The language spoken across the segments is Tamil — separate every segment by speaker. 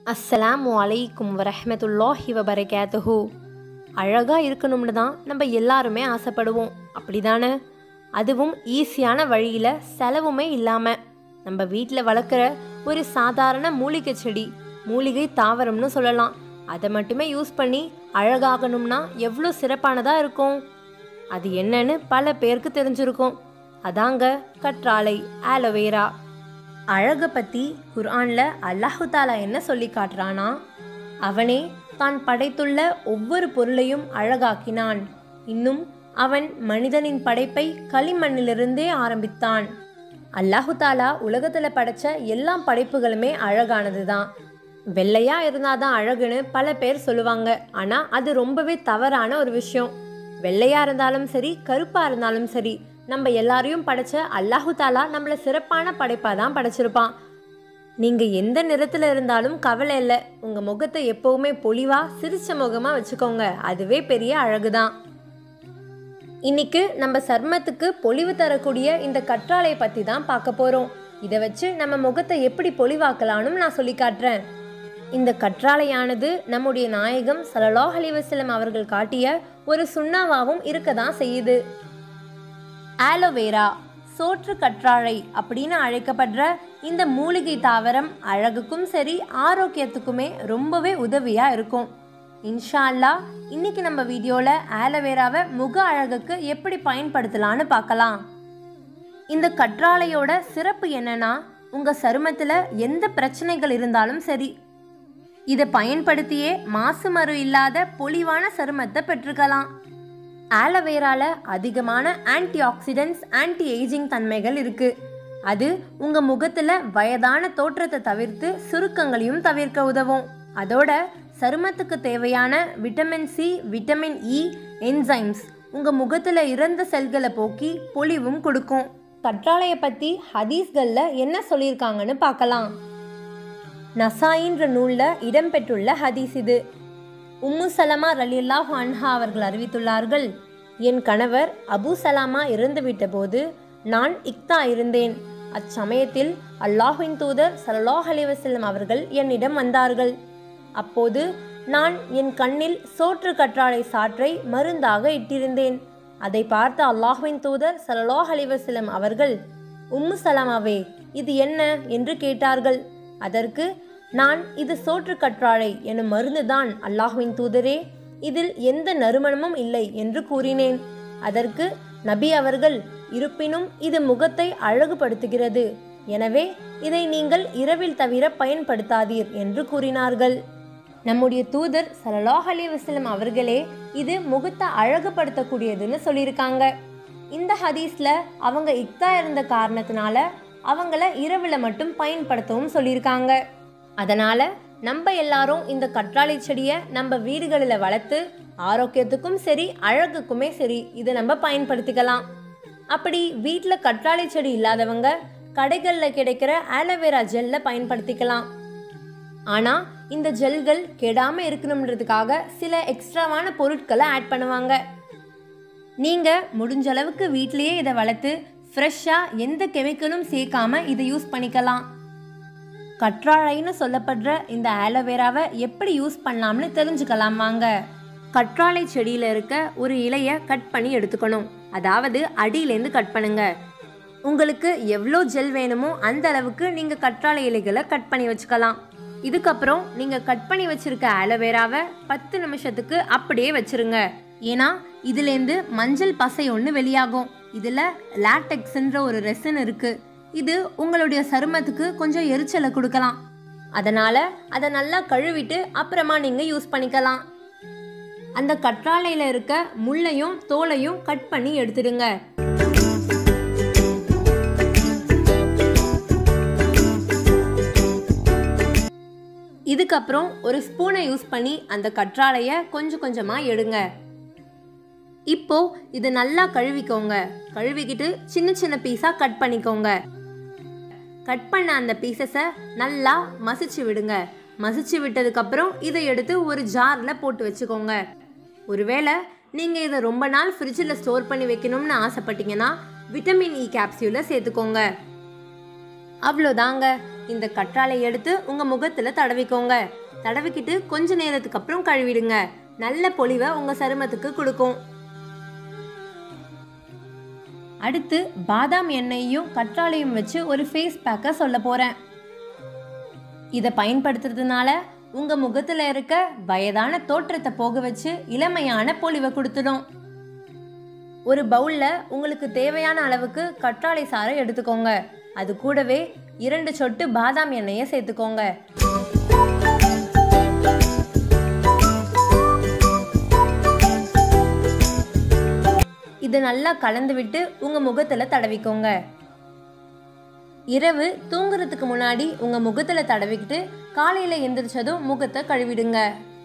Speaker 1: அஸ்ஸலாமு அலைக்கும் வரஹ்மத்துல்லாஹி வபரகாத்துஹு அழகாக இருக்கணும்னு தான் நம்ம எல்லாருமே ஆசைப்படுவோம் அப்படிதானே அதுவும் ஈஸியான வழியில் செலவுமே இல்லாமல் நம்ம வீட்டில் வளர்க்குற ஒரு சாதாரண மூலிகை செடி மூலிகை தாவரம்னு சொல்லலாம் அதை மட்டுமே யூஸ் பண்ணி அழகாகணும்னா எவ்வளோ சிறப்பானதாக இருக்கும் அது என்னன்னு பல பேருக்கு தெரிஞ்சிருக்கும் அதாங்க கற்றாழை ஆலோவேரா அழகை பற்றி குர்ஆனில் அல்லாஹு தாலா என்ன சொல்லி காட்டுறானா அவனே தான் படைத்துள்ள ஒவ்வொரு பொருளையும் அழகாக்கினான் இன்னும் அவன் மனிதனின் படைப்பை களிமண்ணிலிருந்தே ஆரம்பித்தான் அல்லாஹு தாலா உலகத்தில் படைச்ச எல்லா படைப்புகளுமே அழகானது தான் வெள்ளையா இருந்தாதான் அழகுன்னு பல பேர் சொல்லுவாங்க ஆனால் அது ரொம்பவே தவறான ஒரு விஷயம் வெள்ளையா இருந்தாலும் சரி கருப்பா இருந்தாலும் சரி நம்ம எல்லாரையும் படைச்ச அல்லாஹு தாலா நம்மளை சிறப்பான படைப்பாக தான் படைச்சிருப்பான் நீங்கள் எந்த நிறத்தில் இருந்தாலும் கவலை இல்லை உங்கள் முகத்தை எப்போவுமே பொலிவாக சிரிச்ச முகமாக வச்சுக்கோங்க அதுவே பெரிய அழகு தான் இன்னைக்கு நம்ம சர்மத்துக்கு பொலிவு தரக்கூடிய இந்த கற்றாழை பற்றி தான் பார்க்க போகிறோம் இதை வச்சு நம்ம முகத்தை எப்படி பொலிவாக்கலாம்னு நான் சொல்லி காட்டுறேன் இந்த கற்றாழையானது நம்முடைய நாயகம் சலலாஹ் அலிவசலம் அவர்கள் காட்டிய ஒரு சுண்ணாவாகவும் இருக்க தான் செய்யுது ஆலோவேரா சோற்று கற்றாழை அப்படின்னு அழைக்கப்படுற இந்த மூலிகை தாவரம் அழகுக்கும் சரி ஆரோக்கியத்துக்குமே ரொம்பவே உதவியா இருக்கும் இன்ஷா அல்லாஹ் இன்னைக்கு நம்ம வீடியோல ஆலோவேராவை முக அழகுக்கு எப்படி பயன்படுத்தலாம்னு பார்க்கலாம் இந்த கற்றாழையோட சிறப்பு என்னன்னா உங்க சருமத்துல எந்த பிரச்சனைகள் இருந்தாலும் சரி இதை பயன்படுத்தியே மாசு மறு இல்லாத பொலிவான சருமத்தை பெற்றுக்கலாம் ஆலோவேரால அதிகமான ஆன்டி ஆக்சிடென்ட்ஸ் ஆன்டி ஏஜிங் தன்மைகள் இருக்கு அது உங்க முகத்துல வயதான தோற்றத்தை தவிர்த்து சுருக்கங்களையும் தவிர்க்க உதவும் அதோட சருமத்துக்கு தேவையான vitamin C vitamin E enzymes உங்க முகத்துல இறந்த செல்களை போக்கி பொலிவும் கொடுக்கும் கற்றாழையை பத்தி ஹதீஸ்கள்ல என்ன சொல்லியிருக்காங்கன்னு பார்க்கலாம் நசாயின்ற நூலில் இடம்பெற்றுள்ள ஹதீஸ் இது உம்மு சலமா ரலியல்லாஹு அன்ஹா அவர்கள் அறிவித்துள்ளார்கள் என் கணவர் அபு சலாமா இறந்துவிட்ட போது நான் இக்தா இருந்தேன் அச்சமயத்தில் அல்லாஹின் தூதர் சல்லாஹ் அலிவசல்லம் அவர்கள் என்னிடம் வந்தார்கள் அப்போது நான் என் கண்ணில் சோற்று கற்றாழை சாற்றை மருந்தாக இட்டிருந்தேன் அதை பார்த்த அல்லாஹ்வின் தூதர் சல்லாஹ் அலிவசல்லம் அவர்கள் உம்மு சலாமாவே இது என்ன என்று கேட்டார்கள் அதற்கு நான் இது சோற்று கற்றாழை எனும் மருந்துதான் அல்லாஹுவின் தூதரே இதில் எந்த நறுமணமும் இல்லை என்று கூறினேன் அதற்கு நபி அவர்கள் இருப்பினும் இது முகத்தை அழகுபடுத்துகிறது எனவே இதை நீங்கள் இரவில் தவிர பயன்படுத்தாதீர் என்று கூறினார்கள் நம்முடைய தூதர் சலலாஹ் அலி வசலம் அவர்களே இது முகத்தை அழகுபடுத்தக்கூடியதுன்னு சொல்லியிருக்காங்க இந்த ஹதீஸ்ல அவங்க இக்தா இருந்த காரணத்தினால அவங்கள இரவுல மட்டும் பயன்படுத்தவும் சொல்லியிருக்காங்க அதனால நம்ம எல்லாரும் இந்த கற்றாழை செடியை நம்ம வீடுகளில் வளர்த்து ஆரோக்கியத்துக்கும் சரி அழகுக்குமே சரி இதை நம்ம பயன்படுத்திக்கலாம் அப்படி வீட்டில் கற்றாழை செடி இல்லாதவங்க கடைகளில் கிடைக்கிற ஆலோவேரா ஜெல்லை பயன்படுத்திக்கலாம் ஆனால் இந்த ஜெல்கள் கெடாமல் இருக்கணுன்றதுக்காக சில எக்ஸ்ட்ராவான பொருட்களை ஆட் பண்ணுவாங்க நீங்கள் முடிஞ்ச அளவுக்கு வீட்டிலேயே இதை வளர்த்து ஃப்ரெஷ்ஷாக எந்த கெமிக்கலும் சேர்க்காம இதை யூஸ் பண்ணிக்கலாம் கற்றாழைன்னு சொல்லப்படுற இந்த ஆலோவேராவை எப்படி யூஸ் பண்ணலாம்னு தெரிஞ்சுக்கலாம் வாங்க கற்றாழை செடியில் இருக்க ஒரு இலையை கட் பண்ணி எடுத்துக்கணும் அதாவது அடியிலேருந்து கட் பண்ணுங்க உங்களுக்கு எவ்வளோ ஜெல் வேணுமோ அந்த அளவுக்கு நீங்கள் கற்றாழை இலைகளை கட் பண்ணி வச்சுக்கலாம் இதுக்கப்புறம் நீங்கள் கட் பண்ணி வச்சிருக்க ஆலோவேராவை பத்து நிமிஷத்துக்கு அப்படியே வச்சிருங்க ஏன்னா இதுலேருந்து மஞ்சள் பசை ஒன்று வெளியாகும் இதில் லாட்டெக்ஸ்ன்ற ஒரு ரெசன் இருக்கு இது உங்களுடைய சருமத்துக்கு கொஞ்சம் எரிச்சலை கொடுக்கலாம் அதனால அதை நல்லா கழுவிட்டு அப்புறமா நீங்க யூஸ் பண்ணிக்கலாம் அந்த கற்றாழையில இருக்க முள்ளையும் தோலையும் கட் பண்ணி எடுத்துடுங்க இதுக்கப்புறம் ஒரு ஸ்பூனை யூஸ் பண்ணி அந்த கற்றாழைய கொஞ்சம் கொஞ்சமா எடுங்க இப்போ இது நல்லா கழுவிக்கோங்க கழுவிக்கிட்டு சின்ன சின்ன பீஸா கட் பண்ணிக்கோங்க கட் பண்ண அந்த பீசஸை நல்லா மசிச்சு விடுங்க மசிச்சு விட்டதுக்கப்புறம் இதை எடுத்து ஒரு ஜாரில் போட்டு வச்சுக்கோங்க ஒருவேளை நீங்கள் இதை ரொம்ப நாள் ஃப்ரிட்ஜில் ஸ்டோர் பண்ணி வைக்கணும்னு ஆசைப்பட்டீங்கன்னா விட்டமின் இ கேப்சியூலை சேர்த்துக்கோங்க அவ்வளோதாங்க இந்த கற்றாழை எடுத்து உங்கள் முகத்தில் தடவிக்கோங்க தடவிக்கிட்டு கொஞ்ச நேரத்துக்கு அப்புறம் கழுவிடுங்க நல்ல பொலிவை உங்க சருமத்துக்கு கொடுக்கும் அடுத்து பாதாம் எண்ணெயையும் கற்றாழையும் வச்சு ஒரு ஃபேஸ் பேக்கை சொல்ல போறேன் இதை பயன்படுத்துறதுனால உங்க முகத்துல இருக்க வயதான தோற்றத்தை போக வச்சு இளமையான பொலிவை கொடுத்துடும் ஒரு பவுல்ல உங்களுக்கு தேவையான அளவுக்கு கற்றாழை சாறை எடுத்துக்கோங்க அது கூடவே இரண்டு சொட்டு பாதாம் எண்ணெயை சேர்த்துக்கோங்க இது நல்லா கலந்து விட்டு உங்க முகத்துல தடவிக்கோங்க இரவு தூங்குறதுக்கு முன்னாடி உங்க முகத்துல தடவிக்கிட்டு காலையில எந்திரிச்சதும் முகத்தை கழுவிடுங்க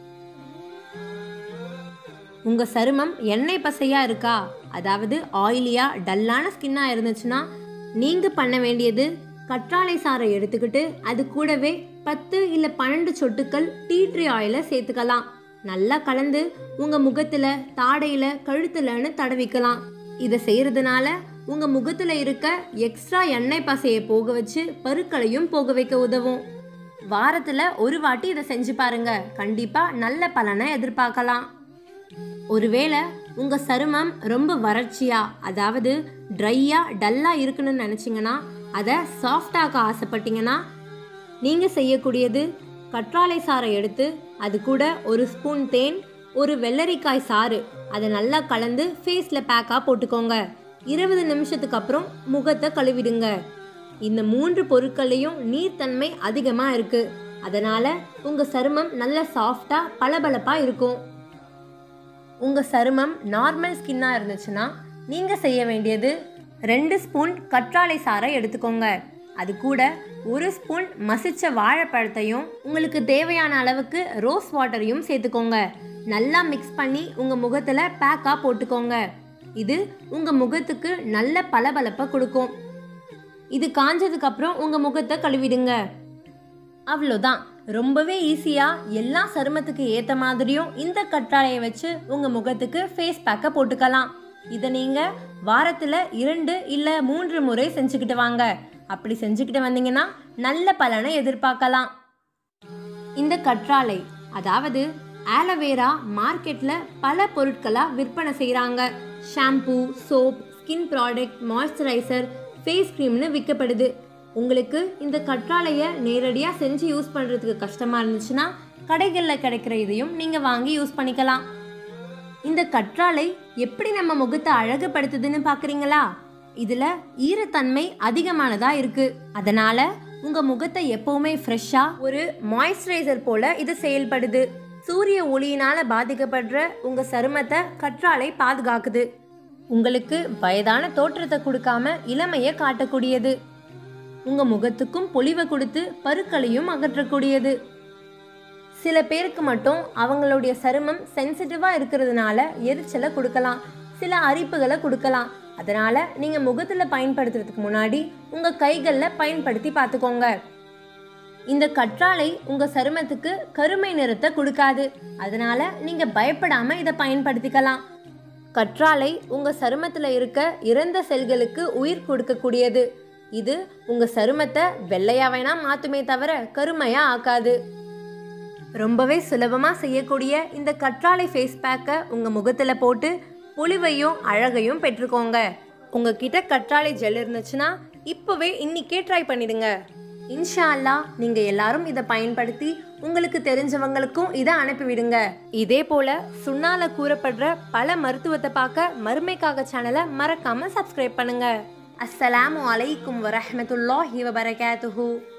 Speaker 1: உங்க சருமம் எண்ணெய் பசையா இருக்கா அதாவது ஆயிலியா டல்லான ஸ்கின்னா இருந்துச்சுன்னா நீங்க பண்ண வேண்டியது கற்றாழை சாறை எடுத்துக்கிட்டு அது கூடவே பத்து இல்ல பன்னெண்டு சொட்டுக்கள் டீ ட்ரீ ஆயிலை சேர்த்துக்கலாம் நல்லா கலந்து உங்க முகத்துல தாடையில கழுத்துலன்னு தடவிக்கலாம் இதை செய்யறதுனால உங்க முகத்துல இருக்க எக்ஸ்ட்ரா எண்ணெய் பசையை போக வச்சு பருக்களையும் போக வைக்க உதவும் வாரத்துல ஒரு வாட்டி இதை செஞ்சு பாருங்க கண்டிப்பா நல்ல பலனை எதிர்பார்க்கலாம் ஒருவேளை உங்க சருமம் ரொம்ப வறட்சியா அதாவது ட்ரையா டல்லா இருக்குன்னு நினைச்சீங்கன்னா அதை சாஃப்டாக்க ஆசைப்பட்டீங்கன்னா நீங்க செய்யக்கூடியது கற்றாழை சாறை எடுத்து அது கூட ஒரு ஸ்பூன் தேன் ஒரு வெள்ளரிக்காய் சாறு அதை நல்லா கலந்து ஃபேஸில் பேக்காக போட்டுக்கோங்க இருபது நிமிஷத்துக்கு அப்புறம் முகத்தை கழுவிடுங்க இந்த மூன்று பொருட்கள்லையும் நீர்த்தன்மை அதிகமாக இருக்கு அதனால உங்க சருமம் நல்ல சாஃப்டா பளபளப்பா இருக்கும் உங்க சருமம் நார்மல் ஸ்கின்னா இருந்துச்சுன்னா நீங்க செய்ய வேண்டியது ரெண்டு ஸ்பூன் கற்றாழை சாறை எடுத்துக்கோங்க அது கூட ஒரு ஸ்பூன் மசிச்ச வாழைப்பழத்தையும் உங்களுக்கு தேவையான அளவுக்கு ரோஸ் வாட்டரையும் சேர்த்துக்கோங்க நல்லா மிக்ஸ் பண்ணி உங்க முகத்துல பேக்கா போட்டுக்கோங்க இது உங்க முகத்துக்கு நல்ல பளபளப்பை கொடுக்கும் இது காஞ்சதுக்கு அப்புறம் உங்க முகத்தை கழுவிடுங்க அவ்வளோதான் ரொம்பவே ஈஸியா எல்லா சருமத்துக்கு ஏத்த மாதிரியும் இந்த கற்றாழையை வச்சு உங்க முகத்துக்கு ஃபேஸ் பேக்கை போட்டுக்கலாம் இதை நீங்க வாரத்துல இரண்டு இல்ல மூன்று முறை செஞ்சுக்கிட்டு வாங்க அப்படி செஞ்சுக்கிட்டு வந்தீங்கன்னா நல்ல பலனை எதிர்பார்க்கலாம் இந்த கற்றாழை அதாவது ஆலோவேரா மார்க்கெட்ல பல பொருட்களா விற்பனை செய்றாங்க shampoo soap skin product moisturiser face க்ரீம்னு விற்கப்படுது உங்களுக்கு இந்த கற்றாழையை நேரடியாக செஞ்சு யூஸ் பண்ணுறதுக்கு கஷ்டமாக இருந்துச்சுன்னா கடைகளில் கிடைக்கிற இதையும் நீங்கள் வாங்கி யூஸ் பண்ணிக்கலாம் இந்த கற்றாழை எப்படி நம்ம முகத்தை அழகுபடுத்துதுன்னு பார்க்குறீங்களா இதில் ஈரத்தன்மை அதிகமானதாக இருக்கு அதனால உங்கள் முகத்தை எப்பவுமே ஃப்ரெஷ்ஷாக ஒரு மாய்ஸ்சரைசர் போல இது செயல்படுது சூரிய ஒளியினால பாதிக்கப்படுற உங்கள் சருமத்தை கற்றாழை பாதுகாக்குது உங்களுக்கு வயதான தோற்றத்தை கொடுக்காம இளமையை காட்டக்கூடியது உங்க முகத்துக்கும் பொலிவை கொடுத்து பருக்களையும் அகற்றக்கூடியது சில பேருக்கு மட்டும் அவங்களுடைய சருமம் சென்சிட்டிவா இருக்கிறதுனால எரிச்சலை கொடுக்கலாம் சில அரிப்புகளை கொடுக்கலாம் அதனால நீங்க முகத்துல பயன்படுத்துறதுக்கு முன்னாடி உங்க கைகள்ல பயன்படுத்தி பார்த்துக்கோங்க இந்த கற்றாழை உங்க சருமத்துக்கு கருமை நிறத்தை கொடுக்காது அதனால நீங்க பயப்படாம இதை பயன்படுத்திக்கலாம் கற்றாழை உங்க சருமத்துல இருக்க இறந்த செல்களுக்கு உயிர் கொடுக்கக்கூடியது இது உங்க சருமத்தை வெள்ளையா வேணா மாத்துமே தவிர கருமையா ஆக்காது ரொம்பவே சுலபமா செய்யக்கூடிய இந்த கற்றாழை ஃபேஸ் பேக்கை உங்க முகத்துல போட்டு பொலிவையும் அழகையும் பெற்றுக்கோங்க உங்ககிட்ட கற்றாழை ஜெல் இருந்துச்சுன்னா இப்போவே இன்னிக்கே ட்ரை பண்ணிடுங்க இன்ஷா அல்லாஹ் நீங்க எல்லாரும் இதை பயன்படுத்தி உங்களுக்கு தெரிஞ்சவங்களுக்கும் இதை அனுப்பிவிடுங்க இதே போல சுண்ணால கூறப்படுற பல மருத்துவத்தை பார்க்க மருமைக்காக சேனலை மறக்காம சப்ஸ்கிரைப் பண்ணுங்க அஸ்ஸலாமு அலைக்கும் வரஹ்மத்துல்லாஹி வபரகாத்துஹு